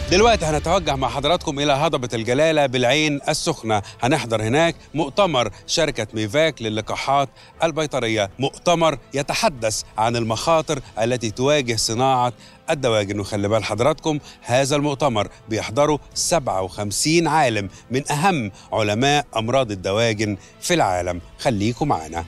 دلوقتي هنتوجه مع حضراتكم إلى هضبة الجلالة بالعين السخنة هنحضر هناك مؤتمر شركة ميفاك للقاحات البيطرية مؤتمر يتحدث عن المخاطر التي تواجه صناعة الدواجن وخلي بال حضراتكم هذا المؤتمر بيحضره 57 عالم من أهم علماء أمراض الدواجن في العالم خليكم معنا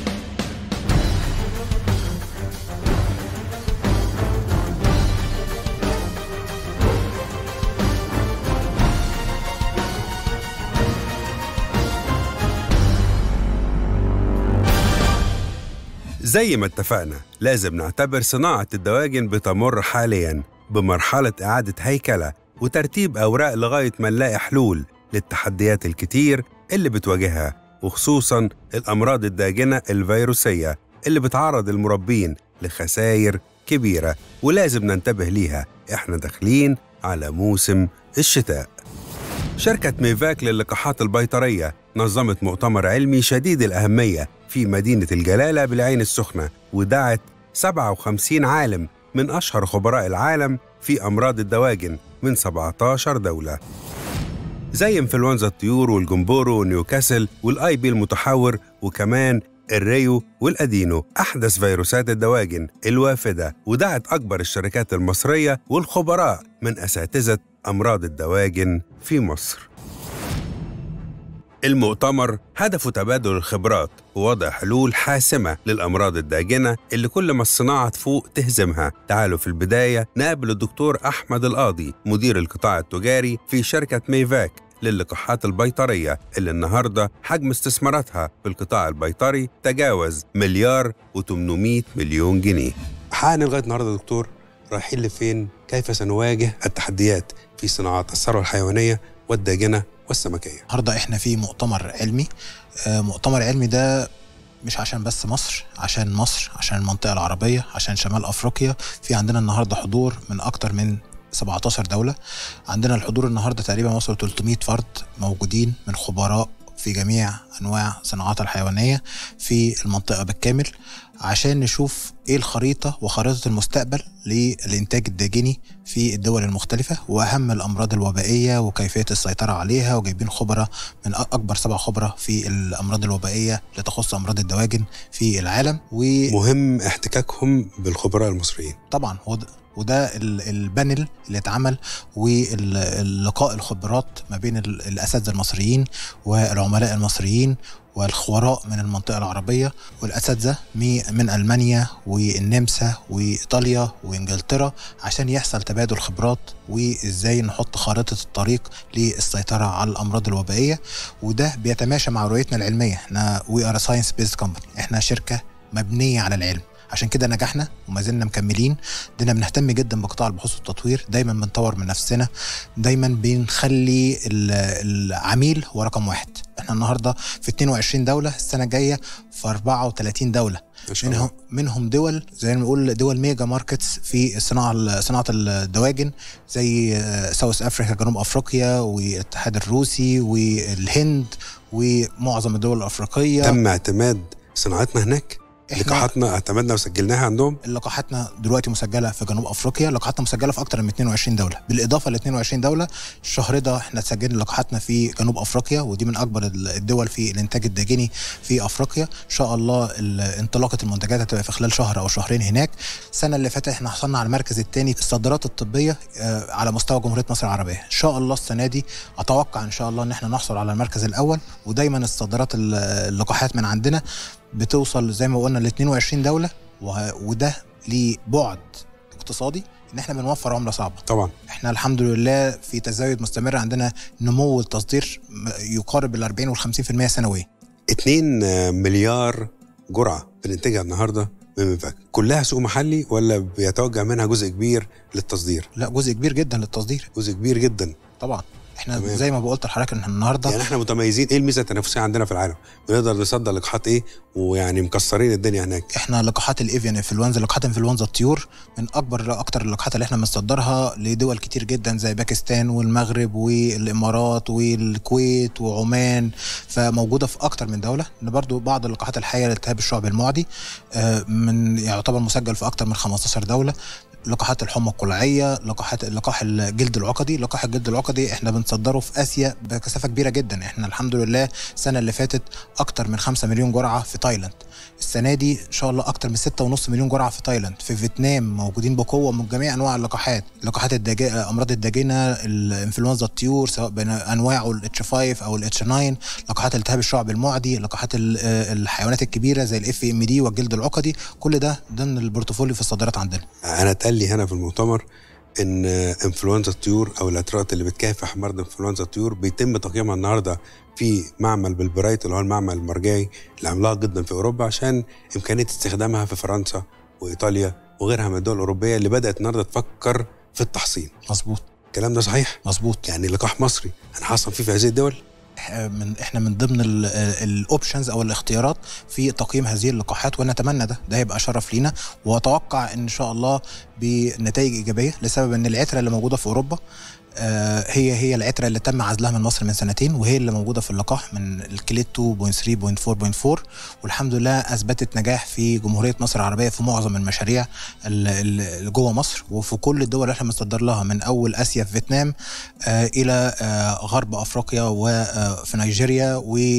زي ما اتفقنا لازم نعتبر صناعة الدواجن بتمر حاليا بمرحلة إعادة هيكلة وترتيب أوراق لغاية ما نلاقي حلول للتحديات الكتير اللي بتواجهها وخصوصا الأمراض الداجنة الفيروسية اللي بتعرض المربين لخسائر كبيرة ولازم ننتبه ليها إحنا داخلين على موسم الشتاء شركة ميفاك للقاحات البيطرية نظمت مؤتمر علمي شديد الأهمية في مدينة الجلالة بالعين السخنة ودعت 57 عالم من أشهر خبراء العالم في أمراض الدواجن من 17 دولة زي انفلونزا الطيور والجمبورو ونيوكاسل والاي بي المتحور وكمان الريو والأدينو أحدث فيروسات الدواجن الوافدة ودعت أكبر الشركات المصرية والخبراء من أساتذة أمراض الدواجن في مصر المؤتمر هدفه تبادل الخبرات ووضع حلول حاسمة للأمراض الداجنة اللي كل ما الصناعة تفوق تهزمها تعالوا في البداية نقابل الدكتور أحمد القاضي مدير القطاع التجاري في شركة ميفاك للقاحات البيطرية اللي النهاردة حجم استثماراتها في القطاع البيطري تجاوز مليار و800 مليون جنيه حققنا لغاية النهاردة دكتور رايحين لفين كيف سنواجه التحديات في صناعات الثروة الحيوانية والداجنة والسمكية النهارده احنا في مؤتمر علمي آه، مؤتمر علمي ده مش عشان بس مصر عشان مصر عشان المنطقة العربية عشان شمال أفريقيا في عندنا النهاردة حضور من أكتر من 17 دولة عندنا الحضور النهاردة تقريبا وصلوا 300 فرد موجودين من خبراء في جميع أنواع الصناعات الحيوانية في المنطقة بالكامل عشان نشوف ايه الخريطة وخريطة المستقبل للإنتاج الداجني في الدول المختلفة وأهم الأمراض الوبائية وكيفية السيطرة عليها وجايبين خبراء من أكبر سبع خبراء في الأمراض الوبائية اللي تخص أمراض الدواجن في العالم مهم احتكاكهم بالخبراء المصريين وطبعا هو ده وده ال- البانل اللي اتعمل واللقاء الخبرات ما بين ال- الاساتذه المصريين والعملاء المصريين والخبراء من المنطقه العربيه والاساتذه مي- من المانيا والنمسا وايطاليا وانجلترا عشان يحصل تبادل خبرات وازاي نحط خارطه الطريق للسيطره على الامراض الوبائيه وده بيتماشى مع رؤيتنا العلميه احنا وي ار ساينس بيست كومباني احنا شركه مبنيه على العلم عشان كده نجحنا وما زلنا مكملين دينا بنهتم جدا بقطاع البحوث والتطوير دايما بنطور من نفسنا دايما بنخلي ال- العميل هو رقم واحد احنا النهارده في 22 دوله السنه الجايه في 34 دوله ما شاء الله. منهم منهم دول زي ما بنقول دول ميجا ماركتس في الصناعه صناعه الدواجن زي آه، ساوث افريقيا جنوب افريقيا والاتحاد الروسي والهند ومعظم الدول الافريقيه تم اعتماد صناعتنا هناك إحنا- لقاحاتنا اعتمدنا وسجلناها عندهم لقاحاتنا دلوقتي مسجله في جنوب افريقيا لقاحاتنا مسجله في اكتر من 22 دوله بالاضافه ل 22 دوله الشهر ده احنا سجلنا لقاحاتنا في جنوب افريقيا ودي من اكبر الدول في الانتاج الداجني في افريقيا ان شاء الله ال- انطلاقه المنتجات هتبقى في خلال شهر او شهرين هناك السنه اللي فاتت احنا حصلنا على المركز الثاني الصادرات الطبيه آه، على مستوى جمهوريه مصر العربيه ان شاء الله السنه دي اتوقع ان شاء الله ان احنا نحصل على المركز الاول ودايما الصادرات ال- اللقاحات من عندنا بتوصل زي ما قلنا ل 22 دوله وه- وده ليه بعد اقتصادي ان احنا بنوفر عمله صعبه طبعا احنا الحمد لله في تزايد مستمر عندنا نمو التصدير م- يقارب ال 40 وال 50% سنويا 2 مليار جرعه بننتجها النهارده من ميفاك كلها سوق محلي ولا بيتوجه منها جزء كبير للتصدير لا جزء كبير جدا للتصدير جزء كبير جدا طبعا احنا تمام. زي ما بقولت لحضرتك ان النهارده يعني احنا متميزين ايه الميزه التنافسيه عندنا في العالم بنقدر نصدر لقاحات ايه ويعني مكسرين الدنيا هناك احنا لقاحات الافيان انفلونزا لقاحات انفلونزا الطيور من اكبر اكتر اللقاحات اللي احنا بنصدرها لدول كتير جدا زي باكستان والمغرب والامارات والكويت وعمان فموجوده في اكتر من دوله ان برضو بعض اللقاحات الحيه لالتهاب الشعب المعدي آه، من يعتبر مسجل في اكتر من 15 دوله لقاحات الحمى القلعيه لقاحات لقاح الجلد العقدي لقاح الجلد العقدي احنا بنصدره في اسيا بكثافه كبيره جدا احنا الحمد لله السنه اللي فاتت اكتر من 5 مليون جرعه في تايلاند السنه دي ان شاء الله اكتر من 6.5 مليون جرعه في تايلاند في فيتنام موجودين بقوه من جميع انواع اللقاحات لقاحات الدجا... امراض الداجنه الانفلونزا الطيور سواء بين انواعه الاتش 5 او الاتش 9 لقاحات التهاب الشعب المعدي لقاحات الحيوانات الكبيره زي الاف ام دي والجلد العقدي كل ده ضمن البورتفوليو في الصادرات عندنا انا اتقال لي هنا في المؤتمر ان انفلونزا الطيور او الاترات اللي بتكافح مرض انفلونزا الطيور بيتم تقييمها النهارده في معمل بالبرايت اللي هو المعمل المرجعي اللي عملاق جدا في اوروبا عشان امكانيه استخدامها في فرنسا وايطاليا وغيرها من الدول الاوروبيه اللي بدات النهارده تفكر في التحصين مظبوط الكلام ده صحيح مظبوط يعني لقاح مصري هنحصن فيه في هذه الدول من احنا من ضمن الاوبشنز او الاختيارات في تقييم هذه اللقاحات ونتمنى ده ده هيبقى شرف لينا واتوقع ان شاء الله بنتائج ايجابيه لسبب ان العتره اللي موجوده في اوروبا هي هي العتره اللي تم عزلها من مصر من سنتين وهي اللي موجوده في اللقاح من الكليت 2.3.4.4 والحمد لله اثبتت نجاح في جمهوريه مصر العربيه في معظم المشاريع اللي جوه مصر وفي كل الدول اللي احنا مصدر لها من اول اسيا في فيتنام الى غرب افريقيا وفي نيجيريا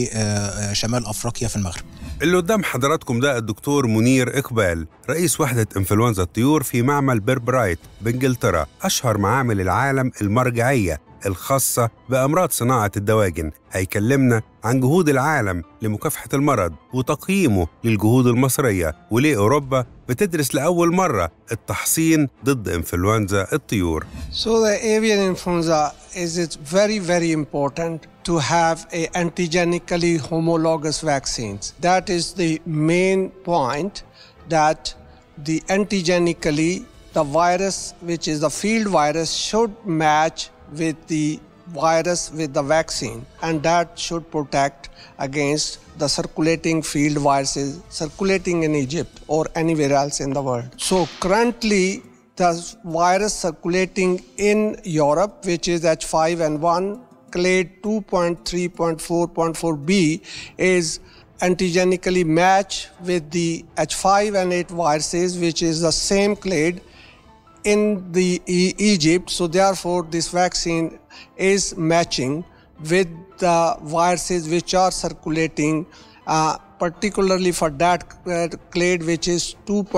وشمال افريقيا في المغرب. اللي قدام حضراتكم ده الدكتور منير إقبال رئيس وحدة إنفلونزا الطيور في معمل بيربرايت بإنجلترا أشهر معامل العالم المرجعية الخاصة بأمراض صناعة الدواجن هيكلمنا عن جهود العالم لمكافحة المرض وتقييمه للجهود المصرية وليه أوروبا بتدرس لأول مرة التحصين ضد إنفلونزا الطيور So the avian influenza is it's very very important to have a antigenically homologous vaccines. That is the main point that the antigenically the virus which is the field virus should match with the virus with the vaccine and that should protect against the circulating field viruses circulating in Egypt or anywhere else in the world. So currently the virus circulating in Europe which is H5N1 clade 2.3.4.4b is antigenically matched with the H5N8 viruses which is the same clade in the e- Egypt. So therefore, this vaccine is matching with the viruses which are circulating, uh, particularly for that uh, clade which is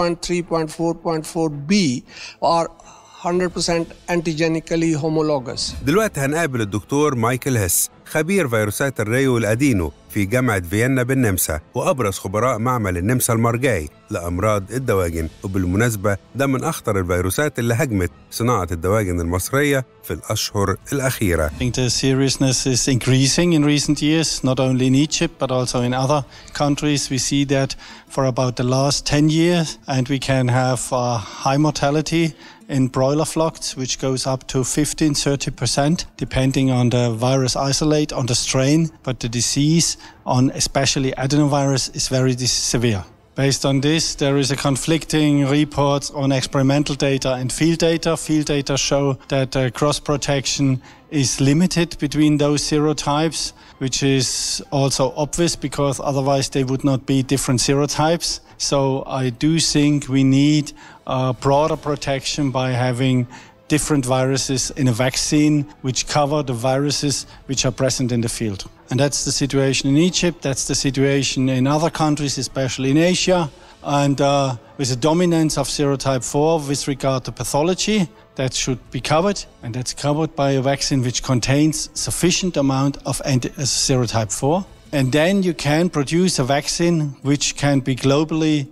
2.3.4.4b or 100% antigenically homologous. دلوقتي هنقابل الدكتور مايكل هيس خبير فيروسات الري والأدينو في جامعة فيينا بالنمسا وأبرز خبراء معمل النمسا المرجعي لأمراض الدواجن وبالمناسبة ده من أخطر الفيروسات اللي هجمت صناعة الدواجن المصرية في الأشهر الأخيرة I think the seriousness is increasing in recent years, not only in Egypt but also in other countries. We see that for about the last 10 years, and we can have uh, high mortality in broiler flocks, which goes up to 15 30%, depending on the virus isolate, on the strain. But the disease, on especially adenovirus, is very dis- severe. Based on this, there is a conflicting reports on experimental data and field data. Field data show that uh, cross protection is limited between those serotypes, which is also obvious because otherwise they would not be different serotypes. So I do think we need uh, broader protection by having different viruses in a vaccine which cover the viruses which are present in the field. And that's the situation in Egypt, that's the situation in other countries, especially in Asia. And uh, with the dominance of serotype 4 with regard to pathology, that should be covered, and that's covered by a vaccine which contains sufficient amount of anti- uh, serotype 4. And then you can produce a vaccine which can be globally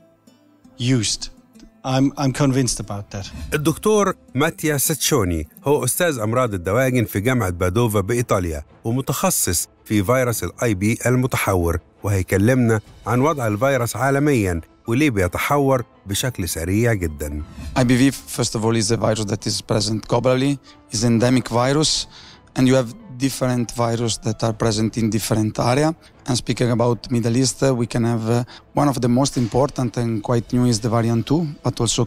used. I'm, I'm convinced about that. الدكتور ماتيا ساتشوني هو أستاذ أمراض الدواجن في جامعة بادوفا بإيطاليا ومتخصص في فيروس الاي بي المتحور وهيكلمنا عن وضع الفيروس عالميا وليه بيتحور بشكل سريع جدا IBV, first of all, is a virus that is present globally, is endemic virus, and you have different virus that are present in different area. And speaking about Middle East, uh, we can have uh, one of the most important and quite new is the variant 2, but also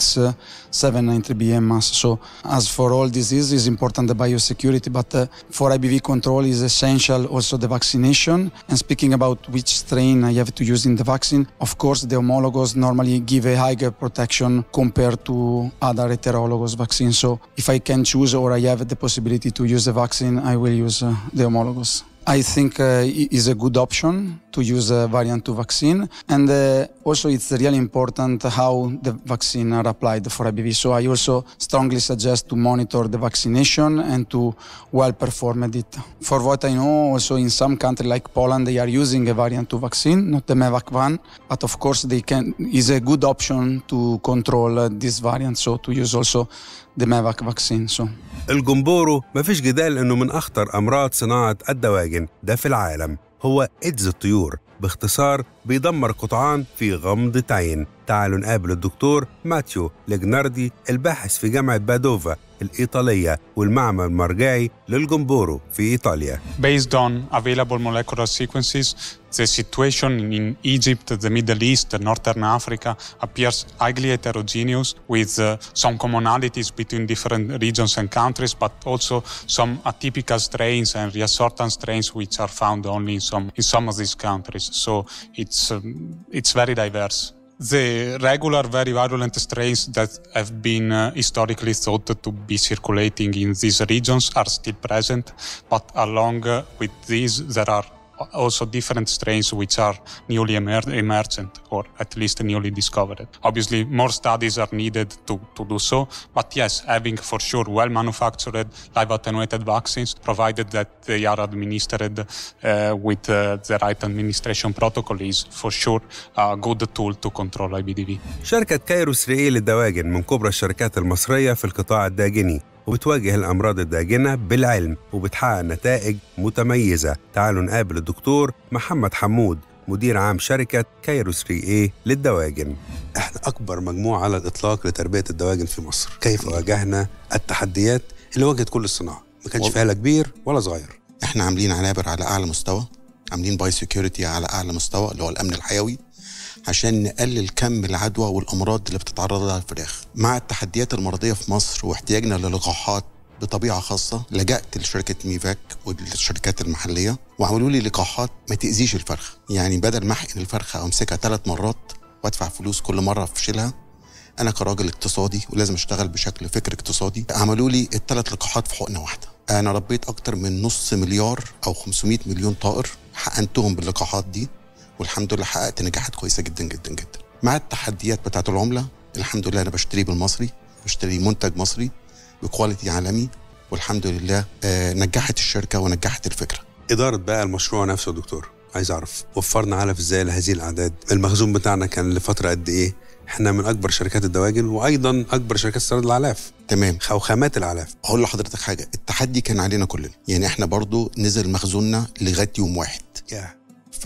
QX793B MS. So as for all diseases, is important the biosecurity, but uh, for IBV control is essential also the vaccination. And speaking about which strain I have to use in the vaccine, of course the homologous normally give a higher protection compared to other heterologous vaccines. So if I can choose or I have the possibility to use a vaccine, I will use uh, the homologous. I think uh, is a good option to use a variant 2 vaccine. And uh, also it's really important how the vaccine are applied for IBV. So I also strongly suggest to monitor the vaccination and to well perform it. For what I know, also in some countries like Poland, they are using a variant 2 vaccine, not the Mevac one. But of course, they can is a good option to control uh, this variant. So to use also the Mevac vaccine. So الجمبورو مفيش جدال انه من اخطر امراض صناعه الدواجن ده في العالم هو ايدز الطيور باختصار بيدمر قطعان في غمضة عين تعالوا نقابل الدكتور ماتيو لجناردي الباحث في جامعة بادوفا الإيطالية والمعمل المرجعي للجمبورو في إيطاليا Based on available molecular sequences, the situation in Egypt, the Middle East, and Northern Africa appears highly heterogeneous with uh, some commonalities between different regions and countries, but also some atypical strains and reassortant strains which are found only in some, in some of these countries. So it's, um, it's very diverse. The regular, very virulent strains that have been uh, historically thought to be circulating in these regions are still present, but along uh, with these, there are also different strains which are newly emer- emergent or at least newly discovered. Obviously, more studies are needed to, to do so, but yes, having for sure well manufactured live attenuated vaccines, provided that they are administered uh, with uh, the right administration protocol, is for sure a good tool to control IBDV. شركة كايروس ريئي للدواجن من كبرى الشركات المصرية في القطاع الداجني وبتواجه الأمراض الداجنة بالعلم وبتحقق نتائج متميزة تعالوا نقابل الدكتور محمد حمود مدير عام شركة كايروس ريئي للدواجن احنا أكبر مجموعة على الإطلاق لتربية الدواجن في مصر كيف واجهنا التحديات اللي واجهت كل الصناعة ما كانش فيها لا كبير ولا صغير احنا عاملين عنابر على اعلى مستوى عاملين باي سكيورتي على اعلى مستوى اللي هو الامن الحيوي عشان نقلل كم العدوى والامراض اللي بتتعرض لها الفراخ مع التحديات المرضيه في مصر واحتياجنا للقاحات بطبيعه خاصه لجأت لشركه ميفاك والشركات المحليه وعملوا لي لقاحات ما تاذيش الفرخ يعني بدل ما احقن الفرخه او امسكها ثلاث مرات وادفع فلوس كل مره افشلها انا كراجل اقتصادي ولازم اشتغل بشكل فكر اقتصادي عملوا لي الثلاث لقاحات في حقنه واحده انا ربيت اكتر من نص مليار او 500 مليون طائر حقنتهم باللقاحات دي والحمد لله حققت نجاحات كويسه جدا جدا جدا مع التحديات بتاعه العمله الحمد لله انا بشتري بالمصري بشتري منتج مصري بكواليتي عالمي والحمد لله آه، نجحت الشركه ونجحت الفكره إدارة بقى المشروع نفسه يا دكتور عايز أعرف وفرنا علف إزاي لهذه الأعداد المخزون بتاعنا كان لفترة قد إيه إحنا من أكبر شركات الدواجن وأيضا أكبر شركات استيراد الأعلاف تمام أو خامات الأعلاف اقول لحضرتك حاجه التحدي كان علينا كلنا يعني احنا برضو نزل مخزوننا لغايه يوم واحد يا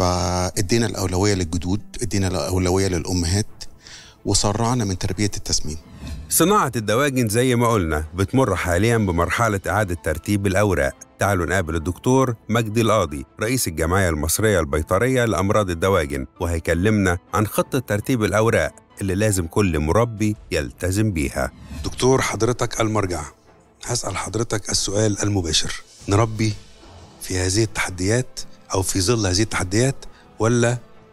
فادينا الاولويه للجدود ادينا الاولويه للامهات وسرعنا من تربيه التسمين صناعة الدواجن زي ما قلنا بتمر حاليا بمرحلة إعادة ترتيب الأوراق تعالوا نقابل الدكتور مجدي القاضي رئيس الجمعية المصرية البيطرية لأمراض الدواجن وهيكلمنا عن خطة ترتيب الأوراق اللي لازم كل مربي يلتزم بيها دكتور حضرتك المرجع هسأل حضرتك السؤال المباشر نربي في هذه التحديات أو في ظل هذه التحديات ولا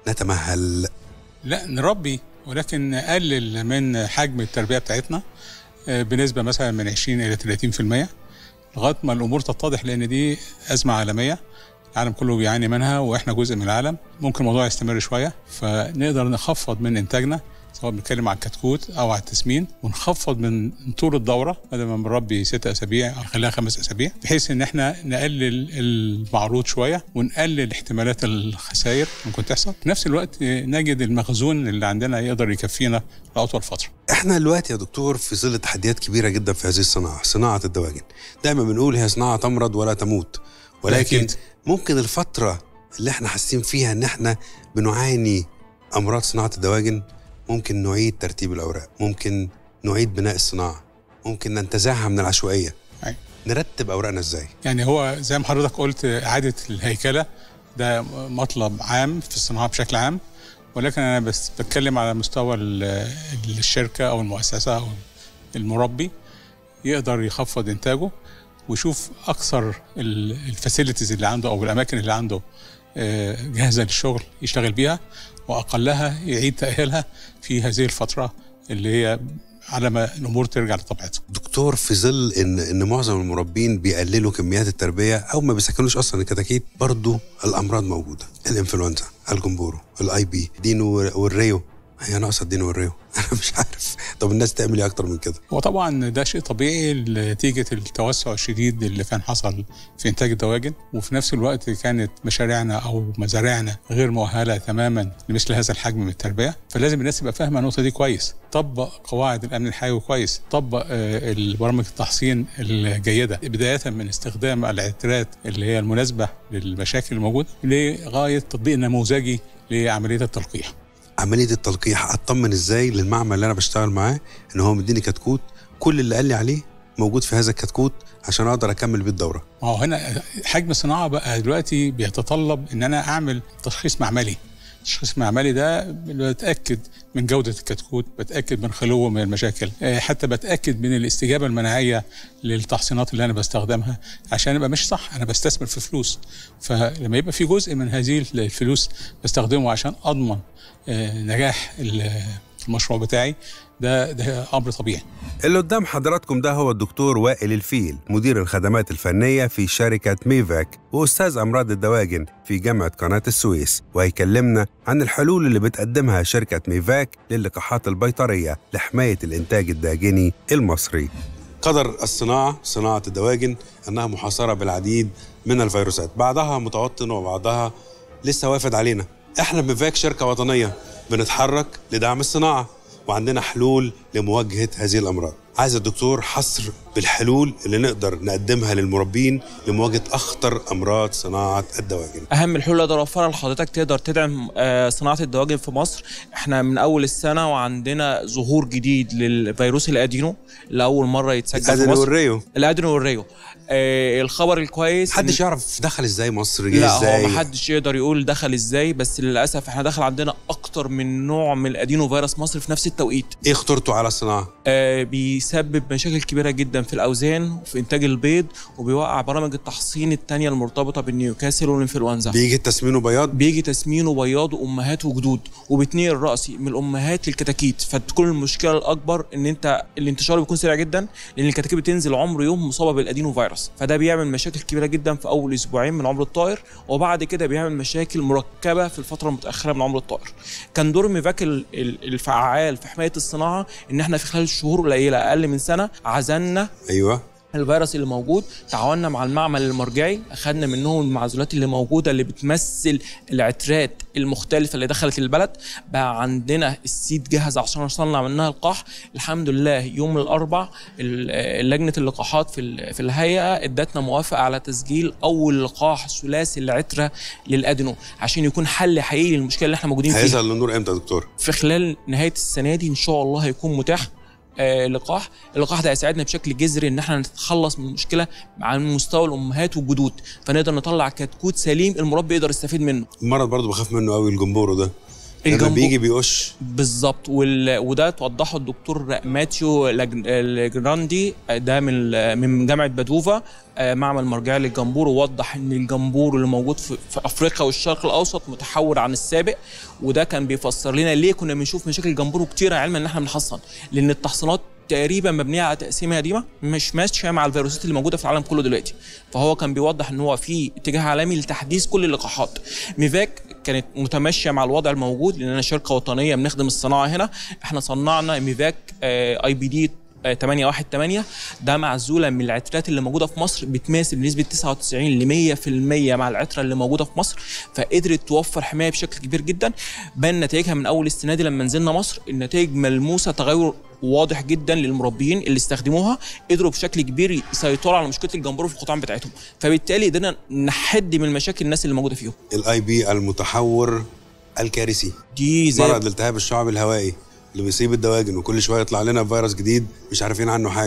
نتمهل لا نربي ولكن نقلل من حجم التربيه بتاعتنا آه، بنسبه مثلا من 20 الى 30% لغايه ما الامور تتضح لان دي ازمه عالميه العالم كله بيعاني منها واحنا جزء من العالم ممكن الموضوع يستمر شويه فنقدر نخفض من انتاجنا سواء بنتكلم على الكتكوت او على التسمين ونخفض من طول الدوره بدل ما بنربي ست اسابيع نخليها خمس اسابيع بحيث ان احنا نقلل المعروض شويه ونقلل احتمالات الخسائر ممكن تحصل في نفس الوقت نجد المخزون اللي عندنا يقدر يكفينا لاطول فتره احنا دلوقتي يا دكتور في ظل تحديات كبيره جدا في هذه الصناعه صناعه الدواجن دايما بنقول هي صناعه تمرض ولا تموت ولكن أكيد. ممكن الفتره اللي احنا حاسين فيها ان احنا بنعاني امراض صناعه الدواجن ممكن نعيد ترتيب الاوراق ممكن نعيد بناء الصناعه ممكن ننتزعها من العشوائيه أيوة. نرتب اوراقنا ازاي يعني هو زي ما حضرتك قلت اعاده الهيكله ده مطلب عام في الصناعه بشكل عام ولكن انا بس بتكلم على مستوى ال- الشركه او المؤسسه او المربي يقدر يخفض انتاجه ويشوف اكثر الفاسيلتيز اللي عنده او الاماكن اللي عنده آه، جاهزه للشغل يشتغل بيها واقلها يعيد تاهيلها في هذه الفتره اللي هي على ما الامور ترجع لطبيعتها دكتور في ظل ان ان معظم المربين بيقللوا كميات التربيه او ما بيسكنوش اصلا الكتاكيت برضو الامراض موجوده الانفلونزا الجمبورو الاي بي دينو والريو هي ناقصه الدينو والريو انا مش عارف طب الناس تعمل ايه اكتر من كده هو طبعا ده شيء طبيعي نتيجة التوسع الشديد اللي كان حصل في إنتاج الدواجن وفي نفس الوقت كانت مشاريعنا أو مزارعنا غير مؤهلة تماما لمثل هذا الحجم من التربية فلازم الناس تبقى فاهمة النقطة دي كويس طبق قواعد الأمن الحيوي كويس طبق آه، البرامج التحصين الجيدة بداية من استخدام العترات اللي هي المناسبة للمشاكل الموجودة لغاية تطبيق نموذجي لعملية التلقيح عمليه التلقيح اطمن ازاي للمعمل اللي انا بشتغل معاه ان هو مديني كتكوت كل اللي قال لي عليه موجود في هذا الكتكوت عشان اقدر اكمل بيه الدوره ما هو هنا حجم الصناعه بقى دلوقتي بيتطلب ان انا اعمل تشخيص معملي التشخيص المعملي ده بتاكد من جوده الكتكوت بتاكد من خلوه من المشاكل آه، حتى بتاكد من الاستجابه المناعيه للتحصينات اللي انا بستخدمها عشان ابقى مش صح انا بستثمر في فلوس فلما يبقى في جزء من هذه الفلوس بستخدمه عشان اضمن آه، نجاح المشروع بتاعي ده ده امر طبيعي اللي قدام حضراتكم ده هو الدكتور وائل الفيل مدير الخدمات الفنية في شركة ميفاك وأستاذ أمراض الدواجن في جامعة قناة السويس وهيكلمنا عن الحلول اللي بتقدمها شركة ميفاك للقاحات البيطرية لحماية الإنتاج الداجني المصري قدر الصناعة صناعة الدواجن أنها محاصرة بالعديد من الفيروسات بعضها متوطن وبعضها لسه وافد علينا احنا ميفاك شركة وطنية بنتحرك لدعم الصناعة وعندنا حلول لمواجهة هذه الأمراض عايز الدكتور حصر بالحلول اللي نقدر نقدمها للمربين لمواجهة أخطر أمراض صناعة الدواجن اهم الحلول اللي اقدر اوفرها لحضرتك تقدر تدعم آه، صناعه الدواجن في مصر احنا من اول السنه وعندنا ظهور جديد للفيروس الادينو لاول مره يتسجل في الأدن مصر والريو الادينو والريو آه الخبر الكويس إن- محدش يعرف دخل ازاي مصر جه لا ازاي هو محدش يقدر يقول دخل ازاي بس للاسف احنا دخل عندنا اكتر من نوع من الادينو فيروس مصر في نفس التوقيت ايه خطورته على الصناعه آه بيسبب مشاكل كبيره جدا في الاوزان وفي انتاج البيض وبيوقع برامج التحصين التانية المرتبطه بالنيوكاسل والانفلونزا بيجي التسمين وبياض بيجي تسمين وبياض امهات وجدود وبتنقل راسي من الامهات للكتاكيت فتكون المشكله الاكبر ان انت الانتشار بيكون سريع جدا لان الكتاكيت بتنزل عمر يوم مصابه بالادينو فيروس فده بيعمل مشاكل كبيره جدا في اول اسبوعين من عمر الطائر وبعد كده بيعمل مشاكل مركبه في الفتره المتاخره من عمر الطائر كان دور ميفاك ال- ال- الفعال في حمايه الصناعه ان احنا في خلال شهور قليله اقل من سنه عزلنا ايوه الفيروس اللي موجود تعاوننا مع المعمل المرجعي اخذنا منهم المعزولات اللي موجوده اللي بتمثل العترات المختلفه اللي دخلت البلد بقى عندنا السيد جاهز عشان نصنع منها اللقاح الحمد لله يوم الاربع ال- لجنه اللقاحات في ال- في الهيئه ادتنا موافقه على تسجيل اول لقاح ثلاثي العتره للادنو عشان يكون حل حقيقي للمشكله اللي احنا موجودين فيها هيظهر للنور امتى يا دكتور في خلال نهايه السنه دي ان شاء الله هيكون متاح آه لقاح اللقاح ده هيساعدنا بشكل جذري ان احنا نتخلص من المشكله على مستوى الامهات والجدود فنقدر نطلع كتكوت سليم المربي يقدر يستفيد منه المرض برضه بخاف منه قوي الجمبورو ده لما الجمبو- بيجي بيقش بالظبط وال... وده توضحه الدكتور ماتيو لاج- لاجراندي ده من من جامعه بادوفا آه، معمل مرجعي للجمبور ووضح ان الجمبور اللي موجود في, في افريقيا والشرق الاوسط متحور عن السابق وده كان بيفسر لنا ليه كنا بنشوف مشاكل الجمبور كتيره علما ان احنا بنحصن لان التحصينات تقريبا مبنيه على تقسيمه قديمه مش ماشيه مع الفيروسات اللي موجوده في العالم كله دلوقتي فهو كان بيوضح ان هو في اتجاه عالمي لتحديث كل اللقاحات ميفاك كانت متماشيه مع الوضع الموجود لاننا شركه وطنيه بنخدم الصناعه هنا احنا صنعنا ميفاك اي بي دي 818 ده معزوله من العترات اللي موجوده في مصر بتماثل بنسبه 99 ل 100% مع العتره اللي موجوده في مصر فقدرت توفر حمايه بشكل كبير جدا بان نتائجها من اول السنه دي لما نزلنا مصر النتائج ملموسه تغير واضح جدا للمربيين اللي استخدموها قدروا بشكل كبير يسيطروا على مشكله الجمبور في القطعان بتاعتهم فبالتالي قدرنا نحد من مشاكل الناس اللي موجوده فيهم الاي بي المتحور الكارثي دي زي مرض الالتهاب الشعبي الهوائي اللي بيصيب الدواجن وكل شويه يطلع لنا فيروس جديد مش عارفين عنه حاجه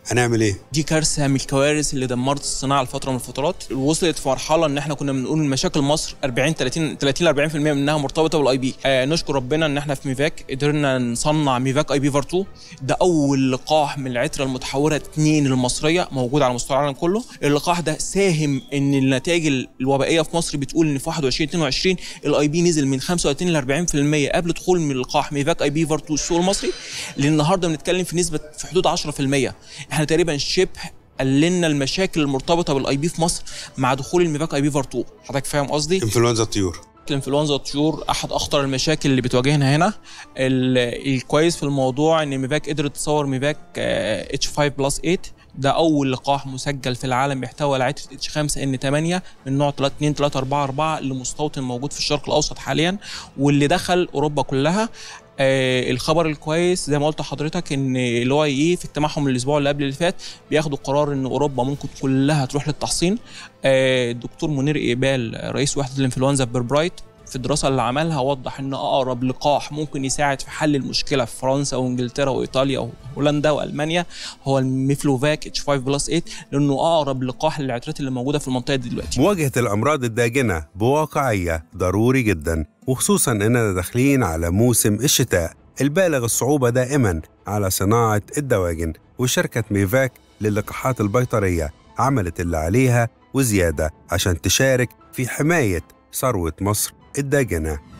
هنعمل ايه؟ دي كارثه من الكوارث اللي دمرت الصناعه لفتره من الفترات وصلت في مرحله ان احنا كنا بنقول مشاكل مصر 40 30 30 ل 40% منها مرتبطه بالاي بي آه نشكر ربنا ان احنا في ميفاك قدرنا نصنع ميفاك اي بي فار 2 ده اول لقاح من العتره المتحوره 2 المصريه موجود على مستوى العالم كله اللقاح ده ساهم ان النتائج الوبائيه في مصر بتقول ان في 21 22 الاي بي نزل من 35 ل 40% قبل دخول من اللقاح ميفاك اي بي فار 2 السوق المصري للنهارده بنتكلم في نسبه في حدود 10% احنا تقريبا شبه قللنا المشاكل المرتبطه بالاي بي في مصر مع دخول الميفاك اي بي فار 2 حضرتك فاهم قصدي انفلونزا الطيور الانفلونزا الطيور احد اخطر المشاكل اللي بتواجهنا هنا ال- الكويس في الموضوع ان ميفاك قدرت تصور ميفاك اتش 5 بلس 8 ده اول لقاح مسجل في العالم بيحتوي على عتره اتش 5 ان 8 من نوع 3 2 3 4 4 لمستوطن موجود في الشرق الاوسط حاليا واللي دخل اوروبا كلها آه الخبر الكويس زي ما قلت لحضرتك ان الاو اي اي في اجتماعهم الاسبوع اللي قبل اللي فات بياخدوا قرار ان اوروبا ممكن كلها تروح للتحصين آه الدكتور منير اقبال رئيس وحده الانفلونزا في بيربرايت في الدراسه اللي عملها وضح ان اقرب لقاح ممكن يساعد في حل المشكله في فرنسا وانجلترا وايطاليا وهولندا والمانيا هو الميفلوفاك اتش 5 بلس 8 لانه اقرب لقاح للعترات اللي موجوده في المنطقه دي دلوقتي مواجهة الأمراض الداجنة بواقعية ضروري جدا وخصوصا إننا داخلين على موسم الشتاء البالغ الصعوبة دائما على صناعة الدواجن وشركة ميفاك للقاحات البيطرية عملت اللي عليها وزيادة عشان تشارك في حماية ثروة مصر الداجنة